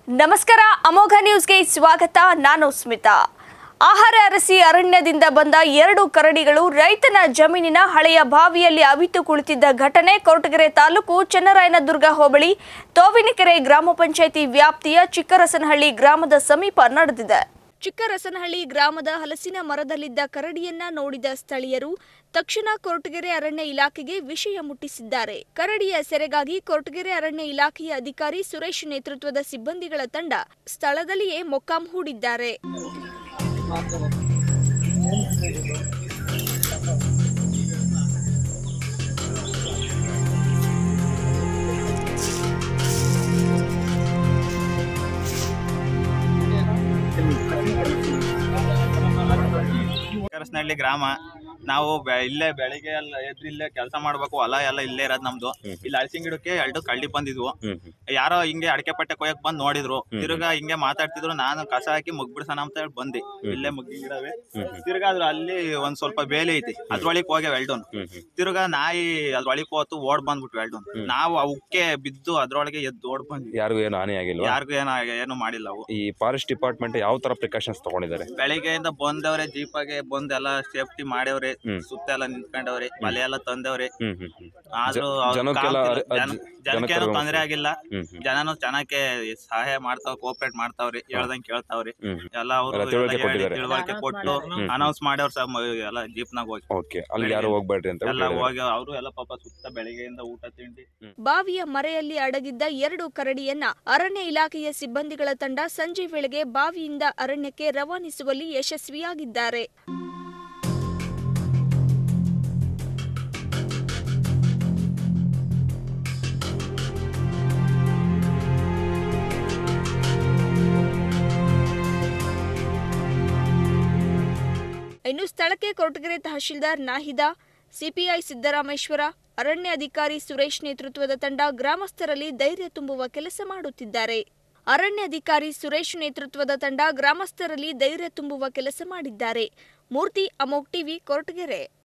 ನಮಸ್ಕಾರ ಅಮೋಘ ನ್ಯೂಸ್ಗೆ ಸ್ವಾಗತ ನಾನು ಸ್ಮಿತಾ ಆಹಾರ ಅರಸಿ ಅರಣ್ಯದಿಂದ ಬಂದ ಎರಡು ಕರಡಿಗಳು ರೈತನ ಜಮೀನಿನ ಹಳೆಯ ಬಾವಿಯಲ್ಲಿ ಅವಿತು ಕುಳಿತಿದ್ದ ಘಟನೆ ಕೊರಟಗೆರೆ ತಾಲೂಕು ಚನ್ನರಾಯನದುರ್ಗ ಹೋಬಳಿ ತೋವಿನಕೆರೆ ಗ್ರಾಮ ಪಂಚಾಯಿತಿ ವ್ಯಾಪ್ತಿಯ ಚಿಕ್ಕರಸನಹಳ್ಳಿ ಗ್ರಾಮದ ಸಮೀಪ ನಡೆದಿದೆ ಚಿಕ್ಕರಸನಹಳ್ಳಿ ಗ್ರಾಮದ ಹಲಸಿನ ಮರದಲ್ಲಿದ್ದ ಕರಡಿಯನ್ನ ನೋಡಿದ ಸ್ಥಳೀಯರು ತಕ್ಷಣ ಕೊರಟಗೆರೆ ಅರಣ್ಯ ಇಲಾಖೆಗೆ ವಿಷಯ ಮುಟ್ಟಿಸಿದ್ದಾರೆ ಕರಡಿಯ ಸೆರೆಗಾಗಿ ಕೊರಟಗೆರೆ ಅರಣ್ಯ ಇಲಾಖೆಯ ಅಧಿಕಾರಿ ಸುರೇಶ್ ನೇತೃತ್ವದ ಸಿಬ್ಬಂದಿಗಳ ತಂಡ ಸ್ಥಳದಲ್ಲಿಯೇ ಮೊಕ್ಕಾಂ ಹೂಡಿದ್ದಾರೆ ಕರಸನಹಳ್ಳಿ ಗ್ರಾಮ ನಾವು ಬೆ- ಇಲ್ಲೇ ಬೆಳಿಗ್ಗೆ ಎಲ್ಲ ಎದ್ದು ಇಲ್ಲೇ ಕೆಲಸ ಮಾಡ್ಬೇಕು ಹೊಲ ಎಲ್ಲ ಇಲ್ಲೇ ಇರೋದು ನಮ್ದು ಇಲ್ಲಿ ಹಲಸಿನ ಗಿಡಕ್ಕೆ ಎರಡು ಕಳ್ಳಿ ಬಂದಿದ್ವು ಯಾರೋ ಹಿಂಗೆ ಅಡಕೆ ಪಟ್ಟೆ ಕೊಯ್ಯಕ್ ಬಂದ್ ನೋಡಿದ್ರು ತಿರ್ಗಾ ಹಿಂಗೆ ಮಾತಾಡ್ತಿದ್ರು ನಾನು ಕಸ ಹಾಕಿ ಮುಗ್ಬಿಡ್ಸೋಣ ಅಂತ ಹೇಳಿ ಬಂದೆ ಇಲ್ಲೇ ಮುಗ್ಗಿನ ಗಿಡವೇ ತಿರ್ಗಾ ಅದ್ರ ಅಲ್ಲಿ ಒಂದ್ ಸ್ವಲ್ಪ ಬೇಲಿ ಐತಿ ಅದ್ರೊಳಗೆ ಹೋಗ್ಯಾವ ಎಲ್ಡೋನ್ ತಿರ್ಗಾ ನಾಯಿ ಅದ್ರೊಳಗೆ ಹೋತು ಓಡ್ ಬಂದ್ಬಿಟ್ವು ಎಲ್ಡೋನ್ ನಾವು ಅವಕ್ಕೆ ಬಿದ್ದು ಅದ್ರೊಳಗೆ ಎದ್ದು ಓಡ್ ಬಂದ್ವಿ ಯಾರಿಗೂ ಏನು ಹಾನಿ ಆಗಿಲ್ವಾ ಯಾರಿಗೂ ಏನೋ ಏನು ಮಾಡಿಲ್ಲ ಅವು ಈ ಫಾರೆಸ್ಟ್ ಡಿಪಾರ್ಟ್ಮೆಂಟ್ ಯಾವ ತರ ಪ್ರಿಕಾಷನ್ಸ್ ತಗೊಂಡಿದ್ದಾರೆ ಬೆಳಿಗ್ಗೆಯಿಂದ ಬಂದವ್ರೆ ಜೀಪಾಗೆ ಬಂದ್ ಎಲ್ಲ ಸೇಫ್ಟಿ ಮಾಡ್ಯವ್ರೆ ಹ್ಮ್. ಸುತ್ತ ಎಲ್ಲ ನಿಂತ್ಕೊಂಡವ್ರೆ ಬಲೆ ಎಲ್ಲ ತಂದವ್ರೆ ಹ್ಮ್ ಹ್ಮ್ ಹ್ಮ್ ಆದ್ರೂ ಜ- ಅವ್ರು ಜನಕ್ಕೆಲ್ಲ ಕಾಮ್ತಿಲ್ಲ. ಅರ್- ಜನ- ಅರ್ಜಿ- ಜನಕ್ಕೇನು ಜನಕ್ಕೆ ತೊಂದ್ರೆ ಆಗಿಲ್ಲ ಹ್ಮ್ ಹ್ಮ್ ಜನನು ಚೆನ್ನಾಗೆ ಸಹಾಯ ಮಾಡ್ತಾವ್ ಕೋಪರೇಟ್ ಮಾಡ್ತಾವ್ರಿ ಹೇಳ್ದಂಗ್ ಕೇಳ್ತಾವ್ರಿ ಹ್ಮ್ ಎಲ್ಲ ಅವರು ಎಲ್ಲ ತಿಳುವಳಿಕೆ ಕೊಟ್ಟಿದ್ದಾರೆ. ತಿಳುವಳಿಕೆ ಕೊಟ್ಟು ಅನೌನ್ಸ್ ಮಾಡ್ಯವ್ರ ಸಹ ಮ- ಎಲ್ಲ ಜೀಪ್ನಾಗ ಹೋಗಿ ಓಕೆ ಅಲ್ಲಿ ಯಾರು ಹೋಗ್ಬೇಡ್ರಿ ಅಂತ ಎಲ್ಲ ಹೇಳಿದ್ದಾರೆ. ಹೋಗಿ ಅವರು ಎಲ್ಲ ಪಾಪ ಸುತ್ತ ಬೆಳಿಗ್ಗೆಯಿಂದ ಊಟ ತಿಂಡಿ ಬಾವಿಯ ಮರೆಯಲ್ಲಿ ಅಡಗಿದ್ದ ಎರಡು ಕರಡಿಯನ್ನ ಅರಣ್ಯ ಇಲಾಖೆಯ ಸಿಬ್ಬಂದಿಗಳ ತಂಡ ಸಂಜೆ ವೇಳೆಗೆ ಬಾವಿಯಿಂದ ಅರಣ್ಯಕ್ಕೆ ರವಾನಿಸುವಲ್ಲಿ ಯಶಸ್ವಿಯಾಗಿದ್ದಾರೆ ಇನ್ನು ಸ್ಥಳಕ್ಕೆ ಕೊರಟಗೆರೆ ತಹಶೀಲ್ದಾರ್ ನಾಹಿದಾ ಸಿಪಿಐ ಸಿದ್ದರಾಮೇಶ್ವರ ಅರಣ್ಯ ಅಧಿಕಾರಿ ಸುರೇಶ್ ನೇತೃತ್ವದ ತಂಡ ಗ್ರಾಮಸ್ಥರಲ್ಲಿ ಧೈರ್ಯ ತುಂಬುವ ಕೆಲಸ ಮಾಡುತ್ತಿದ್ದಾರೆ ಅರಣ್ಯಾಧಿಕಾರಿ ಸುರೇಶ್ ನೇತೃತ್ವದ ತಂಡ ಗ್ರಾಮಸ್ಥರಲ್ಲಿ ಧೈರ್ಯ ತುಂಬುವ ಕೆಲಸ ಮಾಡಿದ್ದಾರೆ ಮೂರ್ತಿ ಅಮೋಕ್ ಟಿವಿ ಕೊರಟಗೆರೆ